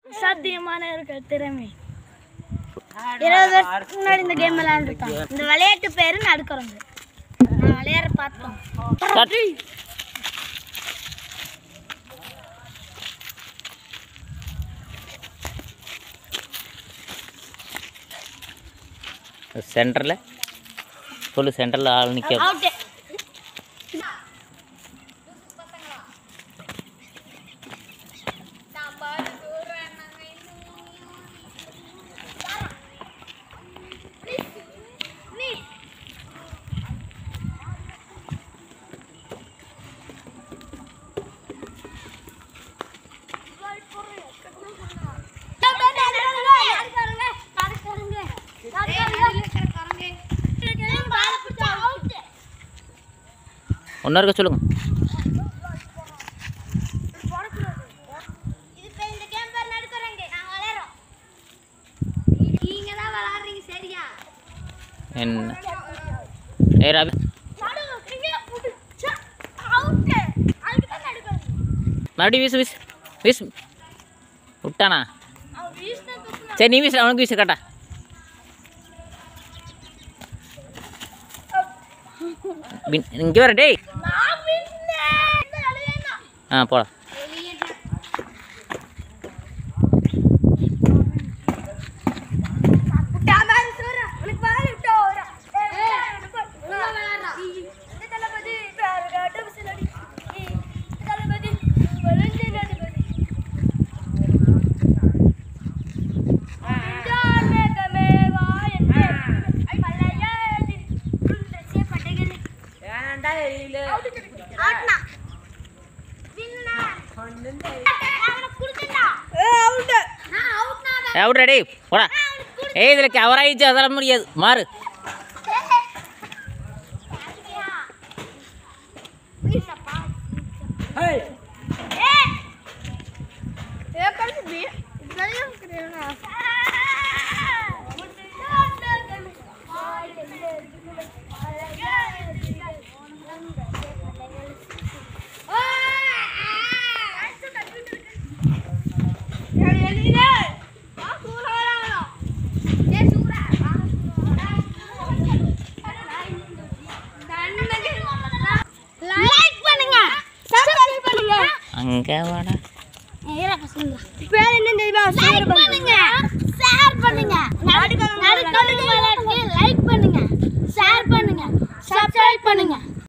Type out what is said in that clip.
சாத்தியமான இருக்க திறமை இருபது வருஷத்துக்கு முன்னாடி இந்த கேம் விளையாண்டுருக்கோம் இந்த விளையாட்டு பேரு நடுக்கிறோங்க நான் விளையாட பார்த்தோம் சென்டரில் சொல்லு சென்டரில் ஆள் நிற்க அவுட்டு ஒன்றா சொல்லுங்க என்ன ஏ ராபி மறுபடியும் வீசு வீசு வீசு விட்டானா சரி நீ வீசு அவனுக்கு வீசு கட்டா இங்கே வர டேய் ஆ போலாம் அவுட் ரெடி போடா ஏய் இதில் கவர் ஆயிடுச்சு அதெல்லாம் முடியாது மாறு லைக் பண்ணுங்க சப்ஸ்கிரைப் பண்ணுங்க அங்கே வாடா பேர் என்ன தெரியுமா ஷேர் பண்ணுங்க ஷேர் பண்ணுங்க நடுக்கொடுக்கு விளையாட்டுக்கு லைக் பண்ணுங்க ஷேர் பண்ணுங்க சப்ஸ்கிரைப் பண்ணுங்க